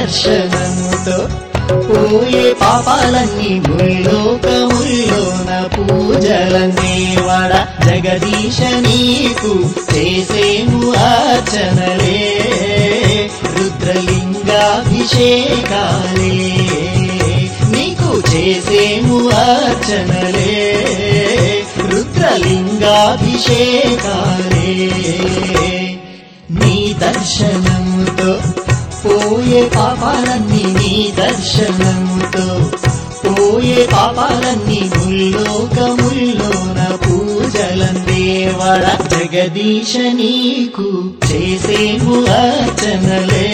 దర్శనముతో పోయే పాపాలన్నీ ముల్లోకముల్లోన పూజలన్నీ వడ జగదీశ నీకు చేసేము అర్చనలే రుద్రలింగాభిషేకాలే నీకు చేసేము అర్చనలే రుద్రలింగాభిషేకాలే నీ దర్శనముతో పోయే పాపాలన్నీ నీ దర్శనముతో పోయే పాపాలన్నీ ముల్లోకముల్లోన పూజలందేవడ జగదీశ నీకు చేసేము అర్చనలే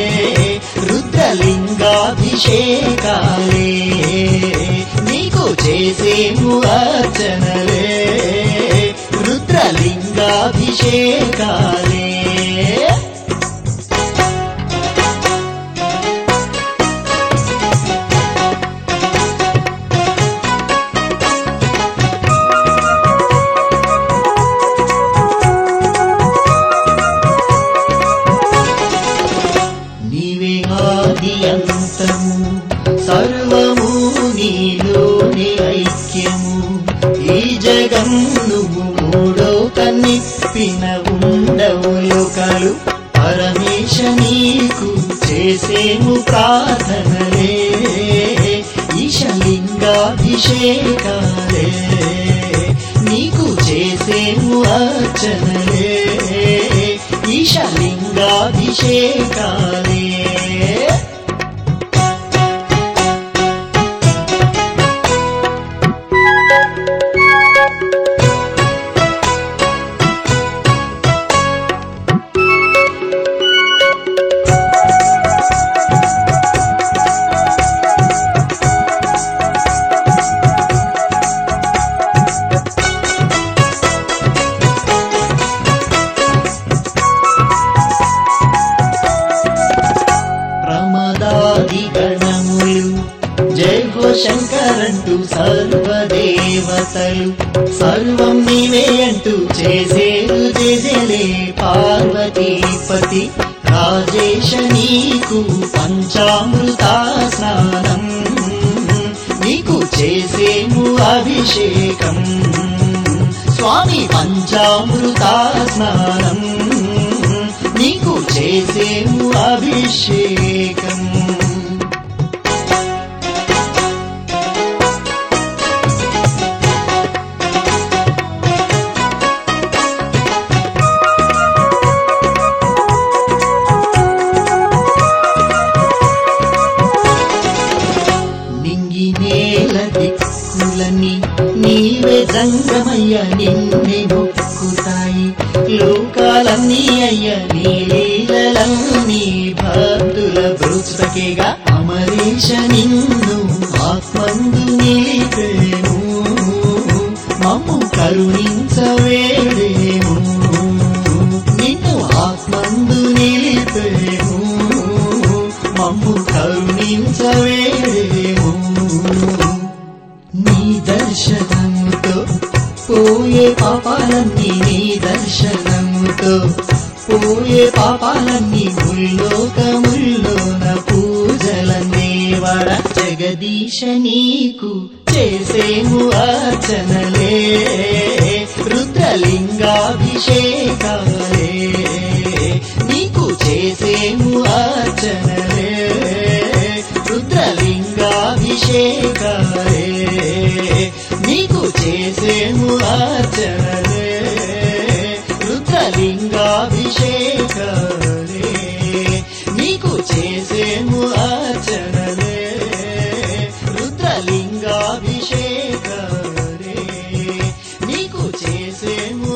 రుద్రలింగాభిషేకాలే నీకు చేసేము అర్చనలే రుద్రలింగాభిషేకాలే నీవే ఆది అంతము సర్వము నీలోనే ఐక్యము ఈ జగం నువ్వు మూడో కన్నిప్పిన ఉండవు లోకాలు పరమేశ నీకు చేసేము ప్రార్థనలే ఈశలింగాభిషేకాలే నీకు చేసేము అర్చనలే ఈశలింగాభిషేకాలే ప్రమదాది గణములు జై హో శంకరంటూ సర్వదేవతలు సర్వం నీవే అంటూ చేసేరు జయలే పార్వతీపతి రాజేశ నీకు పంచామృత స్నానం నీకు చేసేము అభిషేకం స్వామి పంచామృత స్నానం నీకు చేసేము అభిషేకం నింగి నేల దిక్కులని నీవే జంగమయ్య నిన్నే మొక్కుతాయి లోకాలన్నీ అయ్య నీ లీలలన్నీ భక్తుల బ్రుచుటకేగా అమరీష నిన్ను ఆత్మందు నిలిపేము మమ్ము కరుణించవేడేము నిన్ను ఆత్మందు నిలిపేము మమ్ము కరుణించవేడేము నీ దర్శనముతో పోయే పాపాలన్నీ నీ దర్శనముతో పోయే పాపాలన్నీ ముల్లోకముల్లోన పూజలన్నీ వడ జగదీశ నీకు చేసేము అర్చనలే రుద్రలింగాభిషేకాలే నీకు చేసేము అర్చనలే రుద్రలింగాభిషేకాలే నీకు చేసేము అర్చనలే రుద్రలింగాభిషేకాలే నీకు చేసేము అర్చనలే రుద్రలింగాభిషేకాలే నీకు చేసేము